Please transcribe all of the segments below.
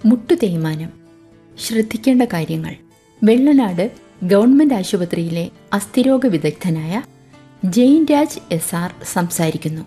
മുട്ടു തേയ്മാനം ശ്രദ്ധിക്കേണ്ട കാര്യങ്ങൾ വെള്ളനാട് ഗവൺമെന്റ് ആശുപത്രിയിലെ അസ്ഥിരോഗ വിദഗ്ധനായ ജെയിൻ രാജ് എസ് ആർ സംസാരിക്കുന്നു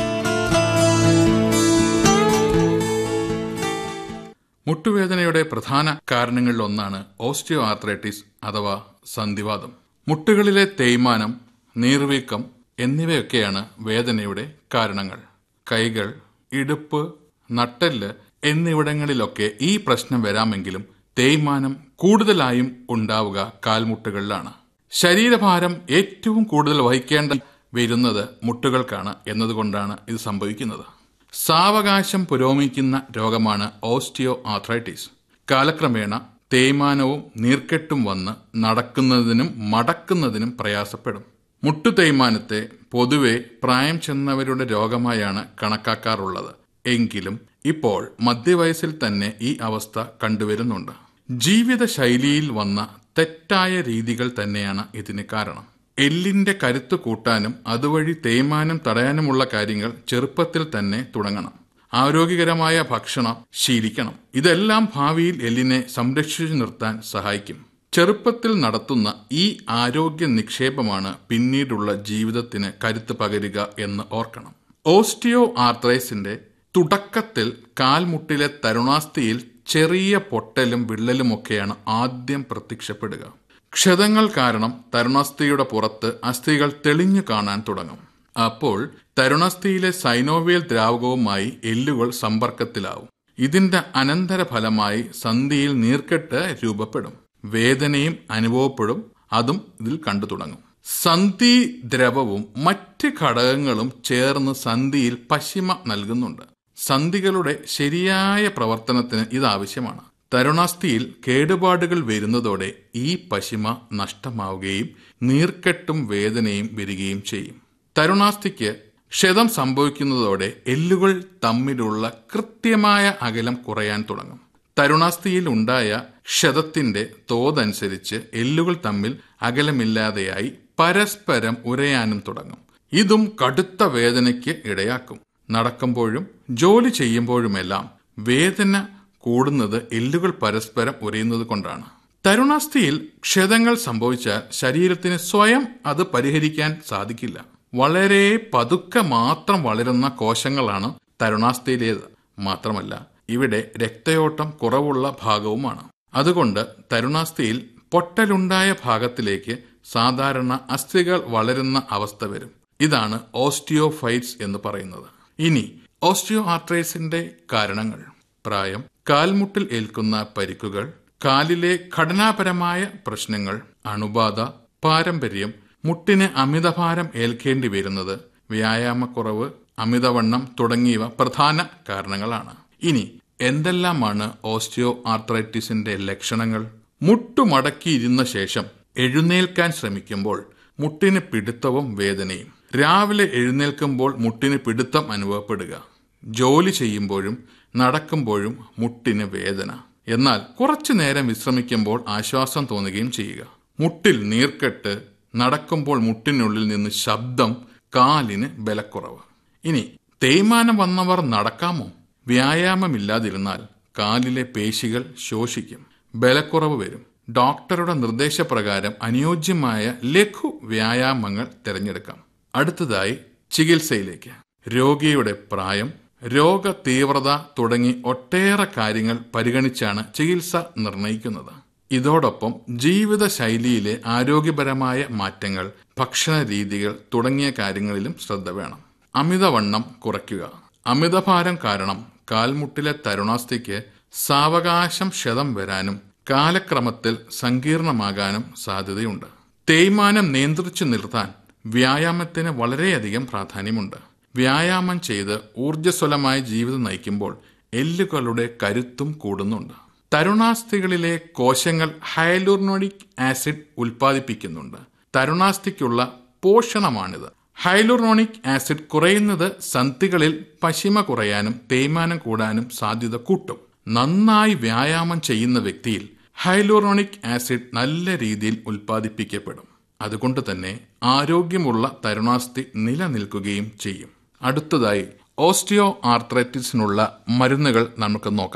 മുട്ടുവേദനയുടെ പ്രധാന കാരണങ്ങളിലൊന്നാണ് ഓസ്റ്റിയോ ആർത്രൈറ്റിസ് അഥവാ സന്ധിവാദം മുട്ടുകളിലെ തേയ്മാനം നീർവീക്കം എന്നിവയൊക്കെയാണ് വേദനയുടെ കാരണങ്ങൾ കൈകൾ ഇടുപ്പ് നട്ടെല്ല് എന്നിവിടങ്ങളിലൊക്കെ ഈ പ്രശ്നം വരാമെങ്കിലും തേയ്മാനം കൂടുതലായും ഉണ്ടാവുക കാൽമുട്ടുകളിലാണ് ശരീരഭാരം ഏറ്റവും കൂടുതൽ വഹിക്കേണ്ട വരുന്നത് മുട്ടുകൾക്കാണ് എന്നതുകൊണ്ടാണ് ഇത് സംഭവിക്കുന്നത് സാവകാശം പുരോഗമിക്കുന്ന രോഗമാണ് ഓസ്റ്റിയോ ആർത്രൈറ്റിസ് കാലക്രമേണ തേയ്മാനവും നീർക്കെട്ടും വന്ന് നടക്കുന്നതിനും മടക്കുന്നതിനും പ്രയാസപ്പെടും മുട്ടു തേയ്മാനത്തെ പൊതുവെ പ്രായം ചെന്നവരുടെ രോഗമായാണ് കണക്കാക്കാറുള്ളത് എങ്കിലും ഇപ്പോൾ മധ്യവയസ്സിൽ തന്നെ ഈ അവസ്ഥ കണ്ടുവരുന്നുണ്ട് ജീവിതശൈലിയിൽ വന്ന തെറ്റായ രീതികൾ തന്നെയാണ് ഇതിന് കാരണം എല്ലിന്റെ കരുത്ത് കൂട്ടാനും അതുവഴി തേയ്മാനം തടയാനുമുള്ള കാര്യങ്ങൾ ചെറുപ്പത്തിൽ തന്നെ തുടങ്ങണം ആരോഗ്യകരമായ ഭക്ഷണം ശീലിക്കണം ഇതെല്ലാം ഭാവിയിൽ എല്ലിനെ സംരക്ഷിച്ചു നിർത്താൻ സഹായിക്കും ചെറുപ്പത്തിൽ നടത്തുന്ന ഈ ആരോഗ്യ നിക്ഷേപമാണ് പിന്നീടുള്ള ജീവിതത്തിന് കരുത്ത് പകരുക എന്ന് ഓർക്കണം ഓസ്റ്റിയോ ആർത്രൈസിന്റെ തുടക്കത്തിൽ കാൽമുട്ടിലെ തരുണാസ്ഥിയിൽ ചെറിയ പൊട്ടലും വിള്ളലുമൊക്കെയാണ് ആദ്യം പ്രത്യക്ഷപ്പെടുക ക്ഷതങ്ങൾ കാരണം തരുണാസ്ഥിയുടെ പുറത്ത് അസ്ഥികൾ തെളിഞ്ഞു കാണാൻ തുടങ്ങും അപ്പോൾ തരുണാസ്ഥിയിലെ സൈനോവിയൽ ദ്രാവകവുമായി എല്ലുകൾ സമ്പർക്കത്തിലാവും ഇതിന്റെ അനന്തരഫലമായി സന്ധിയിൽ നീർക്കെട്ട് രൂപപ്പെടും വേദനയും അനുഭവപ്പെടും അതും ഇതിൽ കണ്ടു തുടങ്ങും സന്ധി ദ്രവവും മറ്റ് ഘടകങ്ങളും ചേർന്ന് സന്ധിയിൽ പശിമ നൽകുന്നുണ്ട് സന്ധികളുടെ ശരിയായ പ്രവർത്തനത്തിന് ഇത് ആവശ്യമാണ് തരുണാസ്ഥിയിൽ കേടുപാടുകൾ വരുന്നതോടെ ഈ പശിമ നഷ്ടമാവുകയും നീർക്കെട്ടും വേദനയും വരികയും ചെയ്യും തരുണാസ്ഥിക്ക് ക്ഷതം സംഭവിക്കുന്നതോടെ എല്ലുകൾ തമ്മിലുള്ള കൃത്യമായ അകലം കുറയാൻ തുടങ്ങും തരുണാസ്ഥിയിൽ ഉണ്ടായ ക്ഷതത്തിന്റെ തോതനുസരിച്ച് എല്ലുകൾ തമ്മിൽ അകലമില്ലാതെയായി പരസ്പരം ഉരയാനും തുടങ്ങും ഇതും കടുത്ത വേദനയ്ക്ക് ഇടയാക്കും നടക്കുമ്പോഴും ജോലി ചെയ്യുമ്പോഴുമെല്ലാം വേദന കൂടുന്നത് എല്ലുകൾ പരസ്പരം ഉരയുന്നത് കൊണ്ടാണ് തരുണാസ്ഥിയിൽ ക്ഷതങ്ങൾ സംഭവിച്ചാൽ ശരീരത്തിന് സ്വയം അത് പരിഹരിക്കാൻ സാധിക്കില്ല വളരെ പതുക്കെ മാത്രം വളരുന്ന കോശങ്ങളാണ് തരുണാസ്ഥിയിലേത് മാത്രമല്ല ഇവിടെ രക്തയോട്ടം കുറവുള്ള ഭാഗവുമാണ് അതുകൊണ്ട് തരുണാസ്ഥിയിൽ പൊട്ടലുണ്ടായ ഭാഗത്തിലേക്ക് സാധാരണ അസ്ഥികൾ വളരുന്ന അവസ്ഥ വരും ഇതാണ് ഓസ്റ്റിയോഫൈറ്റ്സ് എന്ന് പറയുന്നത് ഇനി ഓസ്റ്റിയോ ആർട്രൈസിന്റെ കാരണങ്ങൾ പ്രായം കാൽമുട്ടിൽ ഏൽക്കുന്ന പരിക്കുകൾ കാലിലെ ഘടനാപരമായ പ്രശ്നങ്ങൾ അണുബാധ പാരമ്പര്യം മുട്ടിന് അമിതഭാരം ഏൽക്കേണ്ടി വരുന്നത് വ്യായാമക്കുറവ് അമിതവണ്ണം തുടങ്ങിയവ പ്രധാന കാരണങ്ങളാണ് ഇനി എന്തെല്ലാമാണ് ഓസ്റ്റിയോ ആർത്രൈറ്റിസിന്റെ ലക്ഷണങ്ങൾ മുട്ടുമടക്കിയിരുന്ന ശേഷം എഴുന്നേൽക്കാൻ ശ്രമിക്കുമ്പോൾ മുട്ടിന് പിടുത്തവും വേദനയും രാവിലെ എഴുന്നേൽക്കുമ്പോൾ മുട്ടിന് പിടുത്തം അനുഭവപ്പെടുക ജോലി ചെയ്യുമ്പോഴും നടക്കുമ്പോഴും മുട്ടിന് വേദന എന്നാൽ കുറച്ചു നേരം വിശ്രമിക്കുമ്പോൾ ആശ്വാസം തോന്നുകയും ചെയ്യുക മുട്ടിൽ നീർക്കെട്ട് നടക്കുമ്പോൾ മുട്ടിനുള്ളിൽ നിന്ന് ശബ്ദം കാലിന് ബലക്കുറവ് ഇനി തേയ്മാനം വന്നവർ നടക്കാമോ വ്യായാമമില്ലാതിരുന്നാൽ കാലിലെ പേശികൾ ശോഷിക്കും ബലക്കുറവ് വരും ഡോക്ടറുടെ നിർദ്ദേശപ്രകാരം അനുയോജ്യമായ ലഘു വ്യായാമങ്ങൾ തിരഞ്ഞെടുക്കാം അടുത്തതായി ചികിത്സയിലേക്ക് രോഗിയുടെ പ്രായം രോഗ തീവ്രത തുടങ്ങി ഒട്ടേറെ കാര്യങ്ങൾ പരിഗണിച്ചാണ് ചികിത്സ നിർണയിക്കുന്നത് ഇതോടൊപ്പം ജീവിതശൈലിയിലെ ആരോഗ്യപരമായ മാറ്റങ്ങൾ ഭക്ഷണ രീതികൾ തുടങ്ങിയ കാര്യങ്ങളിലും ശ്രദ്ധ വേണം അമിതവണ്ണം കുറയ്ക്കുക അമിതഭാരം കാരണം കാൽമുട്ടിലെ തരുണാസ്ഥിക്ക് സാവകാശം ക്ഷതം വരാനും കാലക്രമത്തിൽ സങ്കീർണമാകാനും സാധ്യതയുണ്ട് തേയ്മാനം നിയന്ത്രിച്ചു നിർത്താൻ വ്യായാമത്തിന് വളരെയധികം പ്രാധാന്യമുണ്ട് വ്യായാമം ചെയ്ത് ഊർജ്ജസ്വലമായ ജീവിതം നയിക്കുമ്പോൾ എല്ലുകളുടെ കരുത്തും കൂടുന്നുണ്ട് തരുണാസ്ഥികളിലെ കോശങ്ങൾ ഹൈലൂർണോണിക് ആസിഡ് ഉൽപ്പാദിപ്പിക്കുന്നുണ്ട് തരുണാസ്ഥിക്കുള്ള പോഷണമാണിത് ഹൈലൂർണോണിക് ആസിഡ് കുറയുന്നത് സന്ധികളിൽ പശിമ കുറയാനും തേയ്മാനം കൂടാനും സാധ്യത കൂട്ടും നന്നായി വ്യായാമം ചെയ്യുന്ന വ്യക്തിയിൽ ഹൈലൂറോണിക് ആസിഡ് നല്ല രീതിയിൽ ഉൽപ്പാദിപ്പിക്കപ്പെടും അതുകൊണ്ട് തന്നെ ആരോഗ്യമുള്ള തരുണാസ്ഥി നിലനിൽക്കുകയും ചെയ്യും അടുത്തതായി ഓസ്റ്റിയോ ആർത്രൈറ്റിസിനുള്ള മരുന്നുകൾ നമുക്ക് നോക്കാം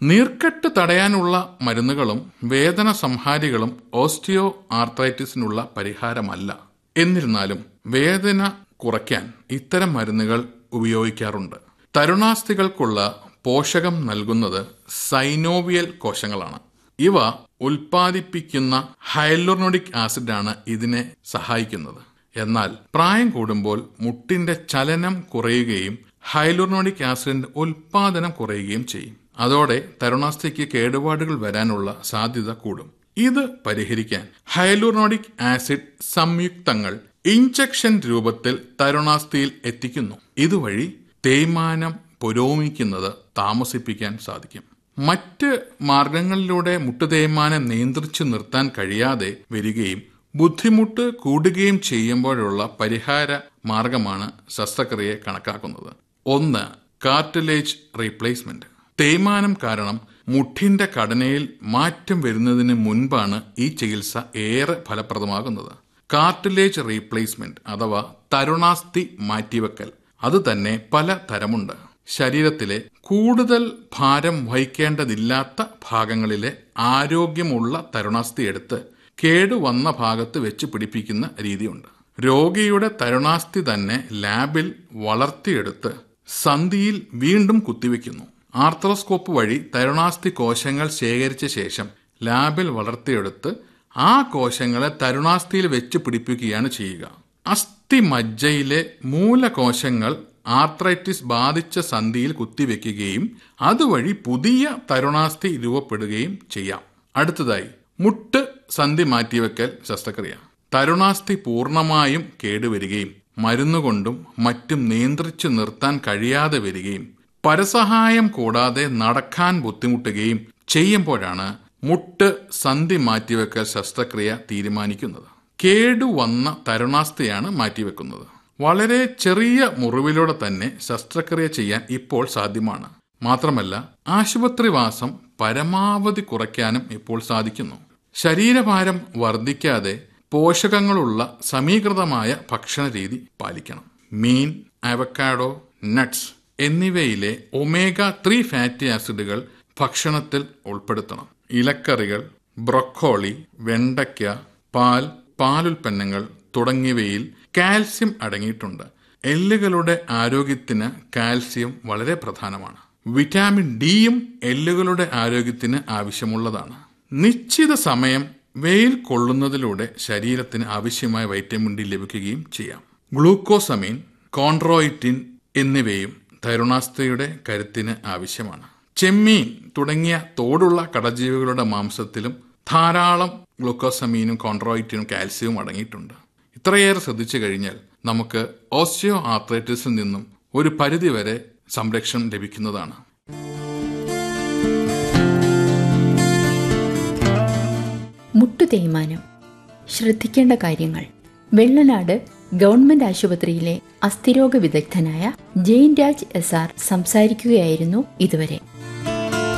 നീർക്കെട്ട് തടയാനുള്ള മരുന്നുകളും വേദന സംഹാരികളും ഓസ്റ്റിയോ ആർത്രൈറ്റിസിനുള്ള പരിഹാരമല്ല എന്നിരുന്നാലും വേദന കുറയ്ക്കാൻ ഇത്തരം മരുന്നുകൾ ഉപയോഗിക്കാറുണ്ട് തരുണാസ്ഥികൾക്കുള്ള പോഷകം നൽകുന്നത് സൈനോവിയൽ കോശങ്ങളാണ് ഇവ ഉൽപ്പാദിപ്പിക്കുന്ന ഹൈലോർണോഡിക് ആസിഡാണ് ഇതിനെ സഹായിക്കുന്നത് എന്നാൽ പ്രായം കൂടുമ്പോൾ മുട്ടിന്റെ ചലനം കുറയുകയും ഹൈലോർണോഡിക് ആസിഡിന്റെ ഉൽപാദനം കുറയുകയും ചെയ്യും അതോടെ തരുണാസ്ഥിക്ക് കേടുപാടുകൾ വരാനുള്ള സാധ്യത കൂടും ഇത് പരിഹരിക്കാൻ ഹൈലോർണോഡിക് ആസിഡ് സംയുക്തങ്ങൾ ഇഞ്ചക്ഷൻ രൂപത്തിൽ തരുണാസ്ഥിയിൽ എത്തിക്കുന്നു ഇതുവഴി തേയ്മാനം പുരോഗമിക്കുന്നത് താമസിപ്പിക്കാൻ സാധിക്കും മറ്റ് മാർഗങ്ങളിലൂടെ മുട്ടുതേയ്മാനം നിയന്ത്രിച്ചു നിർത്താൻ കഴിയാതെ വരികയും ബുദ്ധിമുട്ട് കൂടുകയും ചെയ്യുമ്പോഴുള്ള പരിഹാര മാർഗമാണ് ശസ്ത്രക്രിയയെ കണക്കാക്കുന്നത് ഒന്ന് കാർട്ടിലേജ് റീപ്ലേസ്മെന്റ് തേയ്മാനം കാരണം മുട്ടിന്റെ ഘടനയിൽ മാറ്റം വരുന്നതിന് മുൻപാണ് ഈ ചികിത്സ ഏറെ ഫലപ്രദമാകുന്നത് കാർട്ടിലേജ് റീപ്ലേസ്മെന്റ് അഥവാ തരുണാസ്ഥി മാറ്റിവെക്കൽ അത് തന്നെ പല തരമുണ്ട് ശരീരത്തിലെ കൂടുതൽ ഭാരം വഹിക്കേണ്ടതില്ലാത്ത ഭാഗങ്ങളിലെ ആരോഗ്യമുള്ള തരുണാസ്ഥി എടുത്ത് കേടുവന്ന ഭാഗത്ത് വെച്ച് പിടിപ്പിക്കുന്ന രീതിയുണ്ട് രോഗിയുടെ തരുണാസ്ഥി തന്നെ ലാബിൽ വളർത്തിയെടുത്ത് സന്ധിയിൽ വീണ്ടും കുത്തിവെക്കുന്നു ആർത്രോസ്കോപ്പ് വഴി തരുണാസ്ഥി കോശങ്ങൾ ശേഖരിച്ച ശേഷം ലാബിൽ വളർത്തിയെടുത്ത് ആ കോശങ്ങളെ തരുണാസ്ഥിയിൽ വെച്ച് പിടിപ്പിക്കുകയാണ് ചെയ്യുക അസ്ഥി മജ്ജയിലെ മൂലകോശങ്ങൾ ആർത്രൈറ്റിസ് ബാധിച്ച സന്ധിയിൽ കുത്തിവെക്കുകയും അതുവഴി പുതിയ തരുണാസ്ഥി രൂപപ്പെടുകയും ചെയ്യാം അടുത്തതായി മുട്ട് സന്ധി മാറ്റിവെക്കൽ ശസ്ത്രക്രിയ തരുണാസ്ഥി പൂർണ്ണമായും കേടുവരികയും മരുന്നുകൊണ്ടും മറ്റും നിയന്ത്രിച്ചു നിർത്താൻ കഴിയാതെ വരികയും പരസഹായം കൂടാതെ നടക്കാൻ ബുദ്ധിമുട്ടുകയും ചെയ്യുമ്പോഴാണ് മുട്ട് സന്ധി മാറ്റിവെക്കൽ ശസ്ത്രക്രിയ തീരുമാനിക്കുന്നത് കേടുവന്ന തരുണാസ്ഥയാണ് മാറ്റിവെക്കുന്നത് വളരെ ചെറിയ മുറിവിലൂടെ തന്നെ ശസ്ത്രക്രിയ ചെയ്യാൻ ഇപ്പോൾ സാധ്യമാണ് മാത്രമല്ല ആശുപത്രിവാസം പരമാവധി കുറയ്ക്കാനും ഇപ്പോൾ സാധിക്കുന്നു ശരീരഭാരം വർദ്ധിക്കാതെ പോഷകങ്ങളുള്ള സമീകൃതമായ ഭക്ഷണ രീതി പാലിക്കണം മീൻ അവക്കാഡോ നട്ട്സ് എന്നിവയിലെ ഒമേഗ ത്രീ ഫാറ്റി ആസിഡുകൾ ഭക്ഷണത്തിൽ ഉൾപ്പെടുത്തണം ഇലക്കറികൾ ബ്രൊക്കോളി വെണ്ടയ്ക്ക പാൽ പാലുൽപ്പന്നങ്ങൾ തുടങ്ങിയവയിൽ കാൽസ്യം അടങ്ങിയിട്ടുണ്ട് എല്ലുകളുടെ ആരോഗ്യത്തിന് കാൽസ്യം വളരെ പ്രധാനമാണ് വിറ്റാമിൻ ഡിയും എല്ലുകളുടെ ആരോഗ്യത്തിന് ആവശ്യമുള്ളതാണ് നിശ്ചിത സമയം വെയിൽ കൊള്ളുന്നതിലൂടെ ശരീരത്തിന് ആവശ്യമായ വൈറ്റമിൻ ഡി ലഭിക്കുകയും ചെയ്യാം ഗ്ലൂക്കോസമീൻ കോൺട്രോയിറ്റിൻ എന്നിവയും തരുണാസ്ഥയുടെ കരുത്തിന് ആവശ്യമാണ് ചെമ്മീൻ തുടങ്ങിയ തോടുള്ള കടജീവികളുടെ മാംസത്തിലും ധാരാളം ഗ്ലൂക്കോസമീനും കോൺട്രോയിറ്റിനും കാൽസ്യവും അടങ്ങിയിട്ടുണ്ട് ഇത്രയേറെ ശ്രദ്ധിച്ചു കഴിഞ്ഞാൽ നമുക്ക് ഓസ്റ്റിയോ ആർത്രൈറ്റിസിൽ നിന്നും ഒരു പരിധിവരെ സംരക്ഷണം ലഭിക്കുന്നതാണ് മുട്ടുതേയ്മാനം ശ്രദ്ധിക്കേണ്ട കാര്യങ്ങൾ വെള്ളനാട് ഗവൺമെന്റ് ആശുപത്രിയിലെ അസ്ഥിരോഗ വിദഗ്ധനായ ജെയിൻ രാജ് എസ് ആർ സംസാരിക്കുകയായിരുന്നു ഇതുവരെ